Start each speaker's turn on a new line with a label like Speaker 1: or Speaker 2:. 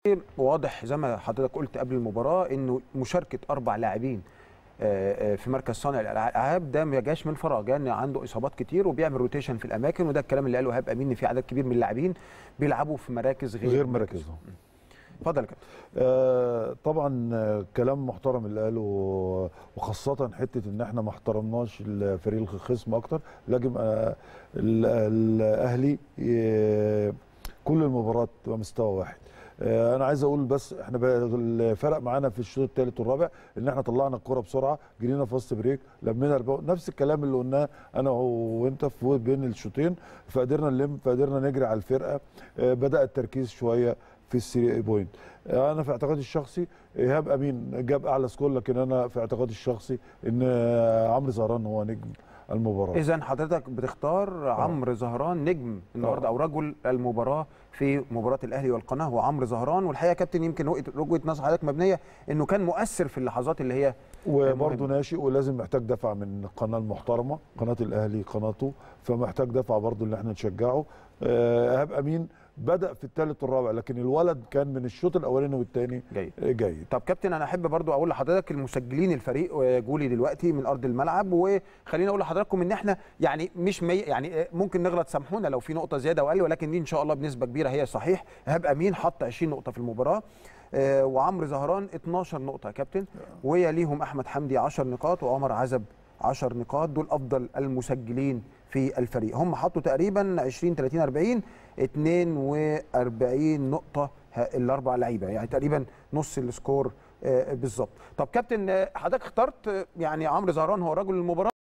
Speaker 1: واضح زي ما حضرتك قلت قبل المباراه انه مشاركه اربع لاعبين آه، آه، في مركز صانع الالعاب ده ما جاش من فراغ جاء عنده اصابات كتير وبيعمل روتيشن في الاماكن وده الكلام اللي قاله ايهاب امين ان في عدد كبير من اللاعبين بيلعبوا في مراكز غير
Speaker 2: غير مراكزهم
Speaker 1: اتفضل يا كابتن
Speaker 2: آه طبعا آه، كلام محترم اللي قاله وخاصة حتة ان احنا ما احترمناش الفريق الخصم اكتر لكن آه ال- الاهلي آه، كل المباريات تبقى مستوى واحد آه، انا عايز اقول بس احنا بقى الفرق معانا في الشوط الثالث والرابع ان احنا طلعنا الكرة بسرعه جرينا في وسط بريك لمينا الرباط نفس الكلام اللي قلناه انا وانت في بين الشوطين فقدرنا نلم فقدرنا نجري على الفرقه آه، بدا التركيز شويه في الثري بوينت آه، انا في اعتقادي الشخصي ايهاب امين جاب اعلى سكور لكن انا في اعتقادي الشخصي ان آه، عمرو زهران هو نجم المباراه
Speaker 1: اذا حضرتك بتختار عمرو زهران نجم النهارده
Speaker 2: آه.
Speaker 1: او رجل المباراه في مباراه الاهلي والقناه هو عمرو زهران والحقيقه يا كابتن يمكن وجهه وجهة نظر حضرتك مبنيه انه كان مؤثر في اللحظات اللي هي
Speaker 2: وبرضه
Speaker 1: مهم.
Speaker 2: ناشئ ولازم محتاج دفع من القناه المحترمه قناه الاهلي قناته فمحتاج دفع برضه اللي احنا نشجعه آه، ايهاب امين بدا في الثالث والرابع لكن الولد كان من الشوط الاولاني والثاني
Speaker 1: جيد
Speaker 2: جيد
Speaker 1: طب كابتن انا احب برضو اقول لحضرتك المسجلين الفريق جولي دلوقتي من ارض الملعب وخليني اقول لحضراتكم ان احنا يعني مش مي يعني ممكن نغلط سامحونا لو في نقطه زياده واقل ولكن دي ان شاء الله بنسبه كبيره هي صحيح ايهاب امين حط 20 نقطه في المباراه آه، وعمرو زهران 12 نقطه يا كابتن ويليهم احمد حمدي 10 نقاط وعمر عزب 10 نقاط دول افضل المسجلين في الفريق هم حطوا تقريبا 20 30 40 42 نقطه ه- الاربع لعيبه يعني تقريبا نص السكور آه، بالظبط طب كابتن آه، حضرتك اخترت آه، يعني عمرو زهران هو رجل المباراه